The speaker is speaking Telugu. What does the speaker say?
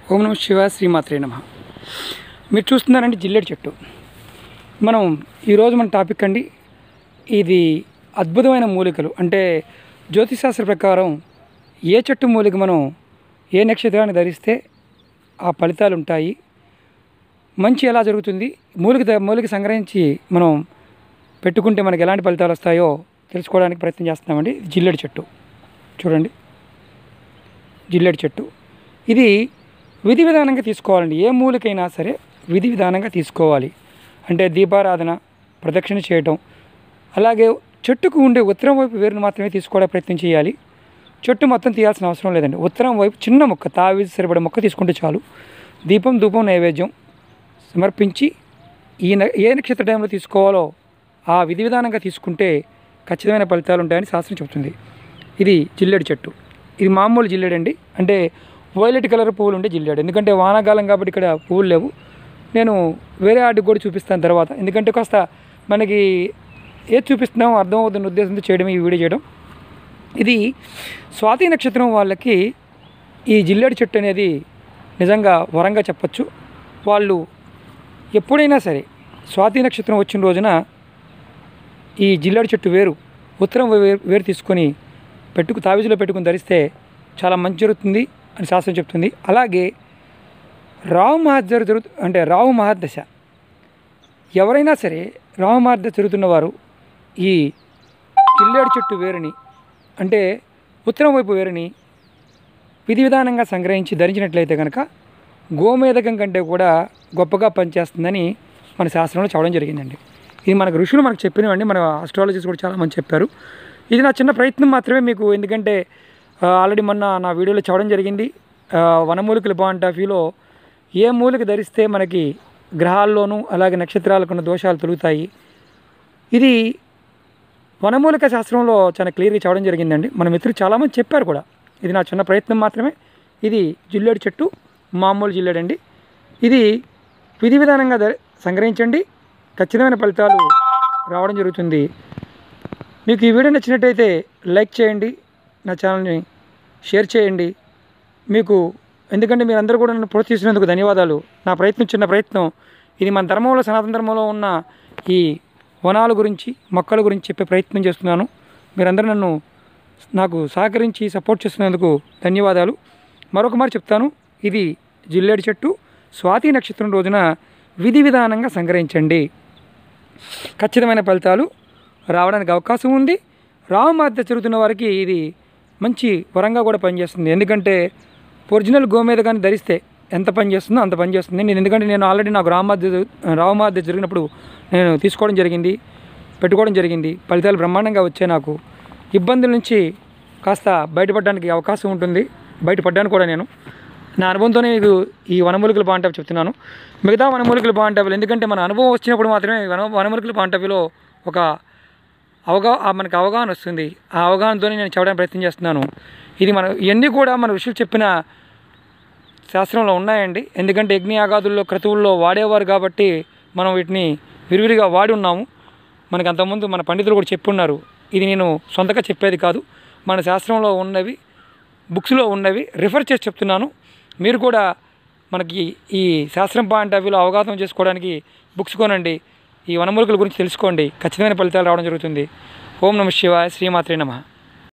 ఓం నమ శివ శ్రీమాత్రే నమ మీరు చూస్తున్నారంటే జిల్లెడు చెట్టు మనం ఈరోజు మన టాపిక్ అండి ఇది అద్భుతమైన మూలికలు అంటే జ్యోతిశాస్త్ర ప్రకారం ఏ చెట్టు మూలిక మనం ఏ నక్షత్రాన్ని ధరిస్తే ఆ ఫలితాలు ఉంటాయి మంచి ఎలా జరుగుతుంది మూలిక ద- మూలిక సంగ్రహించి మనం పెట్టుకుంటే మనకి ఎలాంటి ఫలితాలు వస్తాయో తెలుసుకోవడానికి ప్రయత్నం చేస్తున్నామండి ఇది జిల్లెడు చెట్టు చూడండి జిల్లెడు చెట్టు ఇది విధి విధానంగా తీసుకోవాలండి ఏ మూలికైనా సరే విధి విధానంగా తీసుకోవాలి అంటే దీపారాధన ప్రదక్షిణ చేయటం అలాగే చెట్టుకు ఉండే ఉత్తరం వైపు వేరును మాత్రమే తీసుకోవడానికి ప్రయత్నం చేయాలి చెట్టు మొత్తం తీయాల్సిన అవసరం లేదండి ఉత్తరం వైపు చిన్న మొక్క తావిది సరిపడే మొక్క తీసుకుంటే చాలు దీపం ధూపం నైవేద్యం సమర్పించి ఈ న- ఏ నక్షత్ర టైంలో తీసుకోవాలో ఆ విధి విధానంగా తీసుకుంటే ఖచ్చితమైన ఫలితాలు ఉంటాయని శాస్త్రం చెబుతుంది ఇది జిల్లెడు చెట్టు ఇది మామూలు జిల్లెడు అండి అంటే వైలెట్ కలర్ పువ్వులు ఉండే జిల్లెడు ఎందుకంటే వానాకాలం కాబట్టి ఇక్కడ పువ్వులు లేవు నేను వేరే ఆటికి కూడా చూపిస్తాను తర్వాత ఎందుకంటే కాస్త మనకి ఏది చూపిస్తున్నామో అర్థం అవుతున్న ఉద్దేశంతో చేయడం ఈ వీడియో చేయడం ఇది స్వాతి నక్షత్రం వాళ్ళకి ఈ జిల్లేడు చెట్టు అనేది నిజంగా వరంగా చెప్పచ్చు వాళ్ళు ఎప్పుడైనా సరే స్వాతి నక్షత్రం వచ్చిన రోజున ఈ జిల్లేడు చెట్టు వేరు ఉత్తరం వేరు వేరు తీసుకొని పెట్టుకు తావిజులో పెట్టుకుని ధరిస్తే చాలా మంచి జరుగుతుంది అని శాస్త్రం చెప్తుంది అలాగే రావు మహద్దశ జరుగుతు అంటే రావు మహద్దశ ఎవరైనా సరే రావు మహద్దశ జరుగుతున్న వారు ఈ జిల్లేడు చెట్టు వేరుని అంటే ఉత్తరం వైపు వేరుని విధి విధానంగా సంగ్రహించి ధరించినట్లయితే కనుక గోమేదకం కంటే కూడా గొప్పగా పనిచేస్తుందని మన శాస్త్రంలో చెప్పడం జరిగిందండి ఇది మనకు ఋషులు మనకు చెప్పినవండి మన ఆస్ట్రాలజిస్ట్ కూడా చాలామంది చెప్పారు ఇది నా చిన్న ప్రయత్నం మాత్రమే మీకు ఎందుకంటే ఆల్రెడీ మొన్న నా వీడియోలో చెప్పడం జరిగింది ఆ, వనమూలికల పాయింట్ ఆఫ్ వ్యూలో ఏ మూలిక ధరిస్తే మనకి గ్రహాల్లోనూ అలాగే నక్షత్రాలకు ఉన్న దోషాలు తొలుగుతాయి ఇది వనమూలిక శాస్త్రంలో చాలా క్లియర్గా చెప్పడం జరిగిందండి మన మిత్రులు చాలామంది చెప్పారు కూడా ఇది నా చిన్న ప్రయత్నం మాత్రమే ఇది జిల్లేడు చెట్టు మామూలు జిల్లేడు అండి ఇది విధి విధానంగా ధ- సంగ్రహించండి ఖచ్చితమైన ఫలితాలు రావడం జరుగుతుంది మీకు ఈ వీడియో నచ్చినట్టయితే లైక్ చేయండి నా ఛానల్ని షేర్ చేయండి మీకు ఎందుకంటే మీరందరూ కూడా నన్ను ప్రోత్సహిస్తున్నందుకు ధన్యవాదాలు నా ప్రయత్నం చిన్న ప్రయత్నం ఇది మన ధర్మంలో సనాతన ధర్మంలో ఉన్న ఈ వనాల గురించి మొక్కల గురించి చెప్పే ప్రయత్నం చేస్తున్నాను మీరందరూ నన్ను నాకు సహకరించి సపోర్ట్ చేస్తున్నందుకు ధన్యవాదాలు మరొక మారు చెప్తాను ఇది జిల్లేడు చెట్టు స్వాతి నక్షత్రం రోజున విధి విధానంగా సంగ్రహించండి ఖచ్చితమైన ఫలితాలు రావడానికి అవకాశం ఉంది రామమార్త జరుగుతున్న వారికి ఇది మంచి వరంగా కూడా పనిచేస్తుంది ఎందుకంటే ఒరిజినల్ గోమేద కానీ ధరిస్తే ఎంత పని చేస్తుందో అంత పని చేస్తుంది నేను ఎందుకంటే నేను ఆల్రెడీ నాకు రామమార్త రామమార్త జరిగినప్పుడు నేను తీసుకోవడం జరిగింది పెట్టుకోవడం జరిగింది ఫలితాలు బ్రహ్మాండంగా వచ్చాయి నాకు ఇబ్బందుల నుంచి కాస్త బయటపడడానికి అవకాశం ఉంటుంది బయటపడ్డాను కూడా నేను నా అనుభవంతోనే మీకు ఈ వనమూలికల పాయింట్ ఆఫ్ చెప్తున్నాను మిగతా వనమూలికల పాయింట్ ఆఫ్ ఎందుకంటే మన అనుభవం వచ్చినప్పుడు మాత్రమే వన వనమూలికల పాయింట్ ఆఫ్ వ్యూలో ఒక అవగా ఆ మనకు అవగాహన వస్తుంది ఆ అవగాహనతోనే నేను చెప్పడానికి ప్రయత్నం చేస్తున్నాను ఇది మన ఇవన్నీ కూడా మన ఋషులు చెప్పిన శాస్త్రంలో ఉన్నాయండి ఎందుకంటే యజ్ఞ యాగాదుల్లో క్రతువుల్లో వాడేవారు కాబట్టి మనం వీటిని విరివిరిగా వాడి ఉన్నాము మనకు అంతకుముందు మన పండితులు కూడా చెప్పున్నారు ఇది నేను సొంతగా చెప్పేది కాదు మన శాస్త్రంలో ఉన్నవి బుక్స్లో ఉన్నవి రిఫర్ చేసి చెప్తున్నాను మీరు కూడా మనకి ఈ శాస్త్రం పాయింట్ ఆఫ్ వ్యూలో అవగాహన చేసుకోవడానికి బుక్స్ కొనండి ఈ వనమూలికల గురించి తెలుసుకోండి ఖచ్చితమైన ఫలితాలు రావడం జరుగుతుంది ఓం నమ శివాయ శ్రీమాత్రే నమః